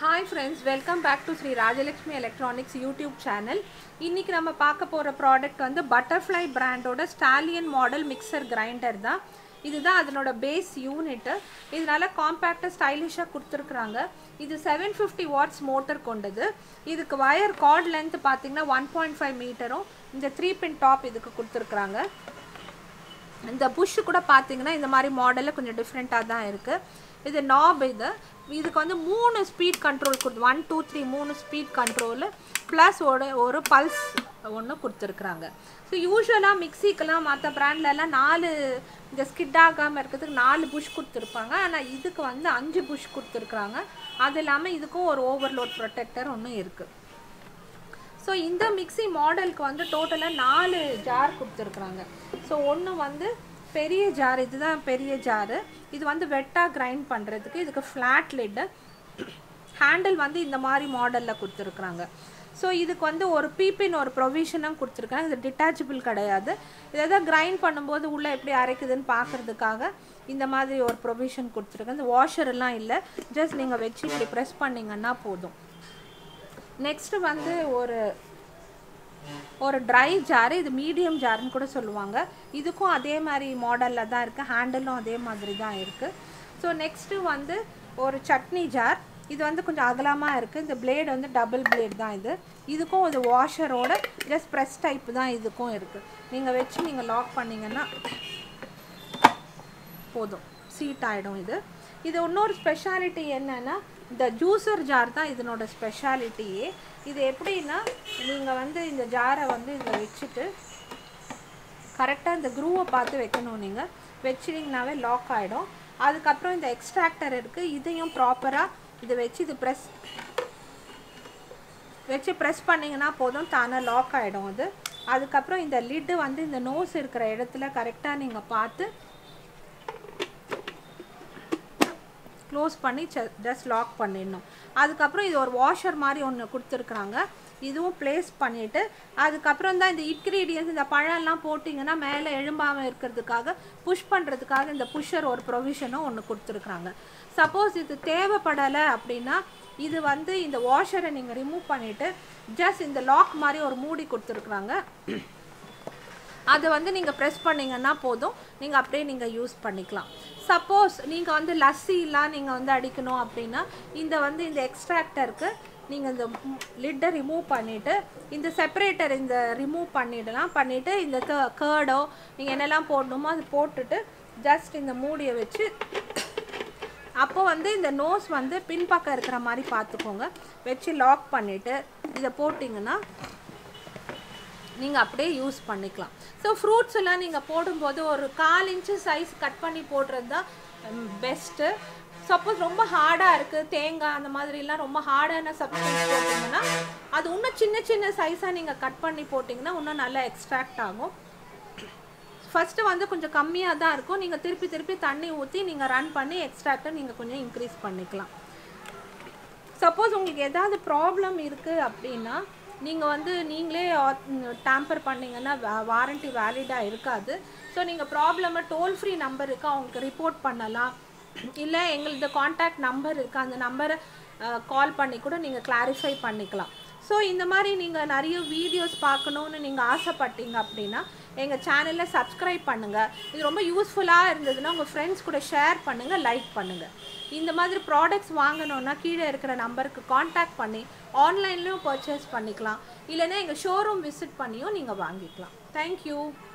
hi friends welcome back to Sri Rajalakshmi electronics YouTube channel இன்றைக்கி நம்ம பார்க்க போகிற ப்ராடக்ட் வந்து பட்டர்ஃப்ளை பிராண்டோட ஸ்டாலியன் மாடல் மிக்சர் கிரைண்டர் தான் இதுதான் அதனோட பேஸ் யூனிட்டு இதனால காம்பேக்டாக ஸ்டைலிஷாக கொடுத்துருக்குறாங்க இது செவன் ஃபிஃப்டி வாட்ஸ் மோட்டர் கொண்டது இதுக்கு வயர் கார்ட் லென்த் பார்த்தீங்கன்னா ஒன் பாயிண்ட் ஃபைவ் மீட்டரும் இந்த த்ரீ பின் டாப் இதுக்கு கொடுத்துருக்குறாங்க இந்த புஷ்ஷு கூட பார்த்தீங்கன்னா இந்த மாதிரி மாடலில் கொஞ்சம் டிஃப்ரெண்ட்டாக தான் இருக்குது இது நாப் இது இதுக்கு வந்து மூணு ஸ்பீட் கண்ட்ரோல் கொடுத்து ஒன் டூ த்ரீ மூணு ஸ்பீட் கண்ட்ரோலு ப்ளஸ் ஒரு ஒரு பல்ஸ் ஒன்று கொடுத்துருக்குறாங்க ஸோ யூஸ்வலாக மிக்சிக்கெல்லாம் மற்ற ப்ராண்ட்லலாம் நாலு இந்த ஸ்கிட் ஆகாமல் இருக்கிறதுக்கு நாலு புஷ் கொடுத்துருப்பாங்க ஆனால் இதுக்கு வந்து அஞ்சு புஷ் கொடுத்துருக்குறாங்க அது இல்லாமல் இதுக்கும் ஒரு ஓவர்லோட் ப்ரொடெக்டர் ஒன்று இருக்குது ஸோ இந்த மிக்சி மாடலுக்கு வந்து டோட்டலாக நாலு ஜார் கொடுத்துருக்குறாங்க ஸோ ஒன்று வந்து பெரிய ஜார் இதுதான் பெரிய ஜாரு இது வந்து வெட்டாக கிரைண்ட் பண்ணுறதுக்கு இதுக்கு ஃப்ளாட் லிட்டு ஹேண்டில் வந்து இந்த மாதிரி மாடலில் கொடுத்துருக்குறாங்க ஸோ இதுக்கு வந்து ஒரு பீப்பின் ஒரு ப்ரொவிஷனும் கொடுத்துருக்காங்க இது டிட்டாச்சபிள் கிடையாது இதை தான் கிரைண்ட் பண்ணும்போது உள்ளே எப்படி அரைக்குதுன்னு பார்க்குறதுக்காக இந்த மாதிரி ஒரு ப்ரொவிஷன் கொடுத்துருக்காங்க இந்த வாஷர் எல்லாம் இல்லை ஜஸ்ட் நீங்கள் வச்சு இப்படி ப்ரெஸ் பண்ணிங்கன்னா போதும் நெக்ஸ்ட்டு வந்து ஒரு ஒரு ட்ரை ஜாரு இது மீடியம் ஜாருன்னு கூட சொல்லுவாங்க இதுக்கும் அதே மாதிரி மாடலில் தான் இருக்குது ஹேண்டிலும் அதே மாதிரி தான் இருக்குது ஸோ நெக்ஸ்ட்டு வந்து ஒரு சட்னி ஜார் இது வந்து கொஞ்சம் அகலமாக இருக்குது இந்த பிளேடு வந்து டபுள் பிளேட் தான் இது இதுக்கும் ஒரு வாஷரோட ஜஸ்ட் ப்ரெஸ் டைப் தான் இதுக்கும் இருக்குது நீங்கள் வச்சு நீங்கள் லாக் பண்ணிங்கன்னா போதும் சீட் ஆகிடும் இது இது இன்னொரு ஸ்பெஷாலிட்டி என்னென்னா இந்த ஜூஸர் ஜார் தான் இதனோட ஸ்பெஷாலிட்டியே இது எப்படின்னா நீங்கள் வந்து இந்த ஜாரை வந்து இதில் வச்சுட்டு கரெக்டாக இந்த க்ரூவை பார்த்து வைக்கணும் நீங்கள் வச்சிட்டிங்கனாவே லாக் ஆகிடும் அதுக்கப்புறம் இந்த எக்ஸ்ட்ராக்டர் இருக்குது இதையும் ப்ராப்பராக இதை வச்சு இது ப்ரெஸ் வச்சு ப்ரெஸ் பண்ணிங்கன்னா போதும் தானாக லாக் ஆகிடும் அது அதுக்கப்புறம் இந்த லிட்டு வந்து இந்த நோஸ் இருக்கிற இடத்துல கரெக்டாக நீங்கள் பார்த்து க்ளோஸ் பண்ணி ஜஸ்ட் லாக் பண்ணிடணும் அதுக்கப்புறம் இது ஒரு வாஷர் மாதிரி ஒன்று கொடுத்துருக்குறாங்க இதுவும் ப்ளேஸ் பண்ணிவிட்டு அதுக்கப்புறம் தான் இந்த இன்க்ரீடியன்ஸ் இந்த பழம்லாம் போட்டிங்கன்னா மேலே எழும்பாமல் இருக்கிறதுக்காக புஷ் பண்ணுறதுக்காக இந்த புஷ்ஷர் ஒரு ப்ரொவிஷனும் ஒன்று கொடுத்துருக்குறாங்க சப்போஸ் இது தேவைப்படலை அப்படின்னா இது வந்து இந்த வாஷரை நீங்கள் ரிமூவ் பண்ணிவிட்டு ஜஸ்ட் இந்த லாக் மாதிரி ஒரு மூடி கொடுத்துருக்குறாங்க அதை வந்து நீங்கள் ப்ரெஸ் பண்ணிங்கன்னா போதும் நீங்கள் அப்படியே நீங்கள் யூஸ் பண்ணிக்கலாம் சப்போஸ் நீங்கள் வந்து லஸ்ஸிலாம் நீங்கள் வந்து அடிக்கணும் அப்படின்னா இந்த வந்து இந்த எக்ஸ்ட்ராக்டருக்கு நீங்கள் இந்த லிட்டை ரிமூவ் பண்ணிவிட்டு இந்த செப்பரேட்டர் இந்த ரிமூவ் பண்ணிடலாம் பண்ணிவிட்டு இந்த கேர்டோ நீங்கள் என்னெல்லாம் போடணுமோ அது போட்டுட்டு ஜஸ்ட் இந்த மூடியை வச்சு அப்போ வந்து இந்த நோஸ் வந்து பின்பக்கம் இருக்கிற மாதிரி பார்த்துக்கோங்க வச்சு லாக் பண்ணிவிட்டு இதை போட்டிங்கன்னா நீங்கள் அப்படியே யூஸ் பண்ணிக்கலாம் ஸோ ஃப்ரூட்ஸ் எல்லாம் நீங்கள் போடும்போது ஒரு கால் இன்ச்சு சைஸ் கட் பண்ணி போடுறது தான் பெஸ்ட்டு சப்போஸ் ரொம்ப ஹார்டாக இருக்குது தேங்காய் அந்த மாதிரிலாம் ரொம்ப ஹார்டான சப்ஸ்டன்ஸ் போட்டிங்கன்னா அது இன்னும் சின்ன சின்ன சைஸாக நீங்கள் கட் பண்ணி போட்டிங்கன்னா இன்னும் நல்லா எக்ஸ்ட்ராக்ட் ஆகும் ஃபஸ்ட்டு வந்து கொஞ்சம் கம்மியாக தான் இருக்கும் நீங்கள் திருப்பி திருப்பி தண்ணி ஊற்றி நீங்கள் ரன் பண்ணி எக்ஸ்ட்ராக்டை நீங்கள் கொஞ்சம் இன்க்ரீஸ் பண்ணிக்கலாம் சப்போஸ் உங்களுக்கு ஏதாவது ப்ராப்ளம் இருக்குது அப்படின்னா நீங்கள் வந்து நீங்களே டேம்பர் பண்ணிங்கன்னா வாரண்ட்டி வேலிடாக இருக்காது ஸோ நீங்கள் ப்ராப்ளமை டோல் ஃப்ரீ நம்பர் இருக்குது அவங்களுக்கு ரிப்போர்ட் பண்ணலாம் இல்லை எங்களது காண்டாக்ட் நம்பர் இருக்குது அந்த நம்பரை கால் பண்ணி கூட நீங்கள் கிளாரிஃபை பண்ணிக்கலாம் ஸோ இந்த மாதிரி நீங்கள் நிறைய வீடியோஸ் பார்க்கணுன்னு நீங்கள் ஆசைப்பட்டீங்க அப்படின்னா எங்கள் சேனலில் சப்ஸ்கிரைப் பண்ணுங்கள் இது ரொம்ப யூஸ்ஃபுல்லாக இருந்ததுன்னா உங்கள் ஃப்ரெண்ட்ஸ் கூட ஷேர் பண்ணுங்கள் லைக் பண்ணுங்கள் இந்த மாதிரி ப்ராடக்ட்ஸ் வாங்கணுன்னா கீழே இருக்கிற நம்பருக்கு காண்டாக்ட் பண்ணி ஆன்லைன்லேயும் பர்ச்சேஸ் பண்ணிக்கலாம் இல்லைன்னா எங்கள் ஷோரூம் விசிட் பண்ணியும் நீங்கள் வாங்கிக்கலாம் தேங்க்யூ